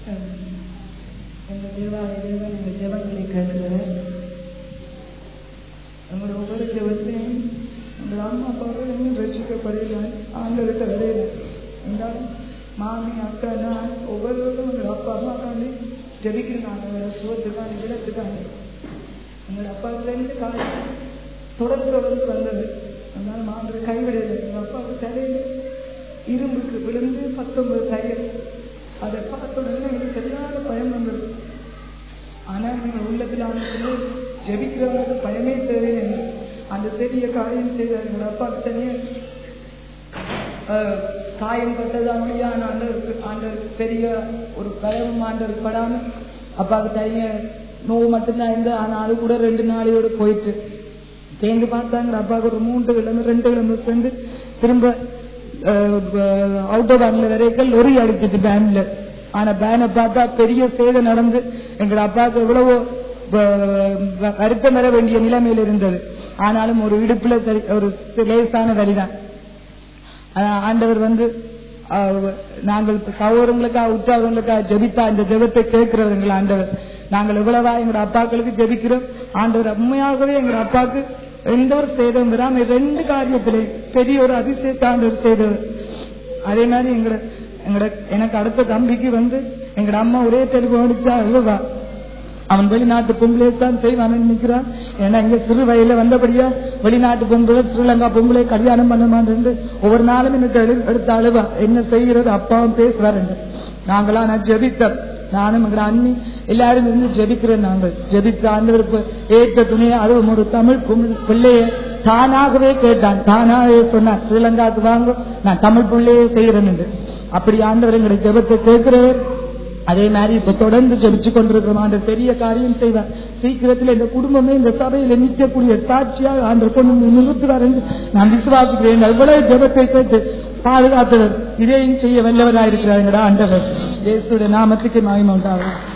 எங்கள் தேவாலய தேவன் எங்கள் ஜெபங்களை கேட்கிறவர் எங்களோட ஒவ்வொரு ஜெபத்தையும் எங்கள் அம்மா அப்பாவை இன்னும் ரசிக்கப்படையில ஆண்டவருக்கு வரையில இருந்தாலும் மாமி அக்கா நான் ஒவ்வொருவரும் எங்கள் அப்பா அம்மாக்காண்டி ஜெபிக்கிறாங்க எங்களோட சுகத்துக்காண்டி விடத்துக்காண்டி எங்கள் அப்பாவுலேருந்து காலம் தொடர்ந்து தொடர்ந்து வந்தது அதனால மாண்டவர் கைவிடலை எங்கள் அப்பாவுக்கு தலையில் இரும்புக்கு விழுந்து பத்தொன்பது தையல் அதை பார்த்த உடனே எனக்கு சரியான பயம் வந்தது ஆனால் நீங்கள் உள்ளத்தில் ஆனதுல ஜெபிக்கிறவங்களுக்கு பயமே தேவையில்லை அந்த பெரிய காரியம் செய்தார் எங்கள் அப்பாவுக்கு தனியாக காயம் பட்டதாமடியா ஆண்டவருக்கு ஆண்டவர் பெரிய ஒரு பயம் ஆண்டவர் படாம அப்பாவுக்கு தனிய நோவு மட்டும்தான் இருந்து ஆனா அது கூட ரெண்டு நாளையோடு போயிட்டு தேர்ந்து பார்த்தாங்க அப்பாவுக்கு ஒரு மூன்று கிழமை ரெண்டு கிழமை சேர்ந்து திரும்ப அவுட்டோ பேன்ல வரைக்கும் லொரி அடிச்சிட்டு பேன்ல ஆனா பேனை பார்த்தா பெரிய சேதம் நடந்து எங்க அப்பாவுக்கு எவ்வளவோ வருத்தம் வர வேண்டிய நிலைமையில இருந்தது ஆனாலும் ஒரு இடுப்புல ஒரு லேசான வழிதான் ஆண்டவர் வந்து நாங்கள் சகோதரங்களுக்காக உற்சாகங்களுக்காக ஜெபித்தா இந்த ஜெபத்தை கேட்கிறவர்கள் ஆண்டவர் நாங்கள் எவ்வளவா எங்களோட அப்பாக்களுக்கு ஜெபிக்கிறோம் ஆண்டவர் உண்மையாகவே எங்க அப்பாவுக்கு எந்த ஒரு சேதம் வராம ரெண்டு காரியத்திலே பெரிய ஒரு அதிசயத்தை ஆண்டவர் செய்தவர் அதே மாதிரி எங்கட எங்கட எனக்கு அடுத்த தம்பிக்கு வந்து எங்கட அம்மா ஒரே டெலிபோன் அடிச்சா அழுவா அவன் வெளிநாட்டு பொம்பளை தான் செய்வான் நினைக்கிறான் ஏன்னா இங்க சிறு வயல வந்தபடியா வெளிநாட்டு பொம்பளை ஸ்ரீலங்கா பொம்பளை கல்யாணம் பண்ணமான்னு ஒவ்வொரு நாளும் எனக்கு எடுத்து அழுவா என்ன செய்யறது அப்பாவும் பேசுவார் நாங்களா நான் ஜெபித்தோம் நானும் எங்க அண்ணி எல்லாரும் இருந்து ஜெபிக்கிறேன் நாங்கள் ஜெபித்த ஆண்டவருக்கு ஏற்ற துணையை அதுவும் ஒரு தமிழ் பிள்ளைய தானாகவே கேட்டான் தானாகவே சொன்னான் ஸ்ரீலங்காவுக்கு வாங்க நான் தமிழ் பிள்ளையே செய்யறேன் என்று அப்படி ஆண்டவர் எங்களுடைய ஜெபத்தை கேட்கிறவர் அதே மாதிரி இப்ப தொடர்ந்து ஜெபிச்சு கொண்டிருக்கிறோம் அந்த பெரிய காரியம் செய்வார் சீக்கிரத்தில் இந்த குடும்பமே இந்த சபையில நிற்கக்கூடிய சாட்சியாக ஆண்டவர் கொண்டு நிறுத்துவார் என்று நான் விசுவாசிக்கிறேன் எவ்வளவு ஜெபத்தை கேட்டு பாதுகாத்தவர் இதையும் செய்ய வல்லவராயிருக்கிறார் ஆண்டவர் இயேசுடைய நாமத்துக்கு மாயம் உண்டாகும்